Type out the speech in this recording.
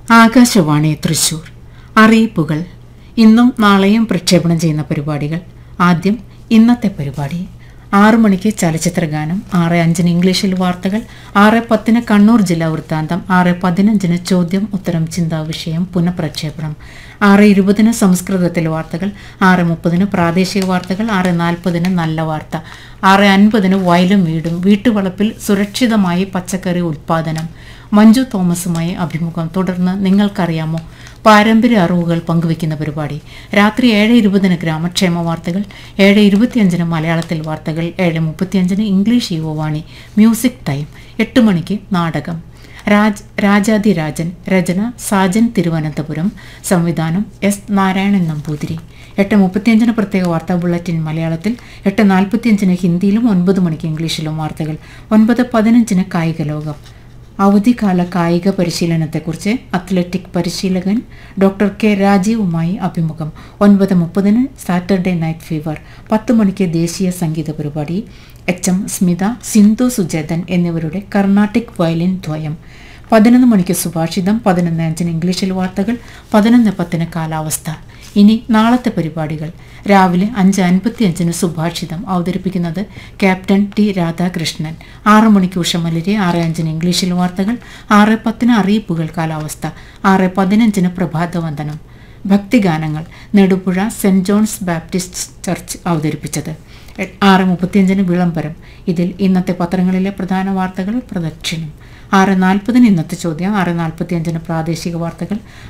ആകാശവാണി തൃശൂർ അറിയിപ്പുകൾ ഇന്നും നാളെയും പ്രക്ഷേപണം ചെയ്യുന്ന പരിപാടികൾ ആദ്യം ഇന്നത്തെ പരിപാടി ആറു മണിക്ക് ചലച്ചിത്ര ഗാനം ആറ് അഞ്ചിന് ഇംഗ്ലീഷിൽ വാർത്തകൾ ആറ് പത്തിന് കണ്ണൂർ ജില്ലാ വൃത്താന്തം ആറ് പതിനഞ്ചിന് ചോദ്യം ഉത്തരം ചിന്താ വിഷയം പുനഃപ്രക്ഷേപണം ആറ് ഇരുപതിന് സംസ്കൃതത്തിൽ വാർത്തകൾ ആറ് മുപ്പതിന് പ്രാദേശിക വാർത്തകൾ ആറ് നാൽപ്പതിന് നല്ല വാർത്ത ആറ് അൻപതിന് വയലും വീടും വീട്ടുവളപ്പിൽ സുരക്ഷിതമായി പച്ചക്കറി ഉൽപ്പാദനം മഞ്ജു തോമസുമായി അഭിമുഖം തുടർന്ന് നിങ്ങൾക്കറിയാമോ പാരമ്പര്യ അറിവുകൾ പങ്കുവയ്ക്കുന്ന പരിപാടി രാത്രി ഏഴ് ഇരുപതിന് ഗ്രാമക്ഷേമ വാർത്തകൾ ഏഴ് ഇരുപത്തിയഞ്ചിന് മലയാളത്തിൽ വാർത്തകൾ ഏഴ് മുപ്പത്തിയഞ്ചിന് ഇംഗ്ലീഷ് യുവവാണി മ്യൂസിക് ടൈം എട്ട് മണിക്ക് നാടകം രാജ് രാജാതിരാജൻ രചന സാജൻ തിരുവനന്തപുരം സംവിധാനം എസ് നാരായണൻ നമ്പൂതിരി എട്ട് മുപ്പത്തിയഞ്ചിന് പ്രത്യേക വാർത്താ ബുള്ളറ്റിൻ മലയാളത്തിൽ എട്ട് നാൽപ്പത്തിയഞ്ചിന് ഹിന്ദിയിലും ഒൻപത് മണിക്ക് ഇംഗ്ലീഷിലും വാർത്തകൾ ഒൻപത് പതിനഞ്ചിന് കായിക ലോകം അവധിക്കാല കായിക പരിശീലനത്തെക്കുറിച്ച് അത്ലറ്റിക് പരിശീലകൻ ഡോക്ടർ കെ രാജീവുമായി അഭിമുഖം ഒൻപത് മുപ്പതിന് സാറ്റർഡേ നൈറ്റ് ഫീവർ പത്ത് മണിക്ക് ദേശീയ സംഗീത പരിപാടി എച്ച് എം സ്മിത സിന്ധു സുജേതൻ എന്നിവരുടെ കർണാട്ടിക് വയലിൻ ദ്വയം പതിനൊന്ന് മണിക്ക് സുഭാഷിതം പതിനൊന്ന് അഞ്ചിന് ഇംഗ്ലീഷിൽ വാർത്തകൾ പതിനൊന്ന് പത്തിന് കാലാവസ്ഥ ഇനി നാളത്തെ പരിപാടികൾ രാവിലെ അഞ്ച് അൻപത്തി അഞ്ചിന് സുഭാഷിതം അവതരിപ്പിക്കുന്നത് ക്യാപ്റ്റൻ ടി രാധാകൃഷ്ണൻ ആറ് മണിക്ക് ഉഷമലരി ആറ് അഞ്ചിന് ഇംഗ്ലീഷിൽ വാർത്തകൾ ആറ് പത്തിന് അറിയിപ്പുകൾ കാലാവസ്ഥ ആറ് പതിനഞ്ചിന് പ്രഭാതവന്ദനം ഭക്തിഗാനങ്ങൾ Nedupuzha saint John's Baptist church അവതരിപ്പിച്ചത് എ- ആറ് മുപ്പത്തിയഞ്ചിന് വിളംബരം ഇതിൽ ഇന്നത്തെ പത്രങ്ങളിലെ പ്രധാന വാർത്തകൾ പ്രദക്ഷിണം ആറ് നാൽപ്പതിന് ഇന്നത്തെ ചോദ്യം ആറ് നാൽപ്പത്തിയഞ്ചിന് പ്രാദേശിക വാർത്തകൾ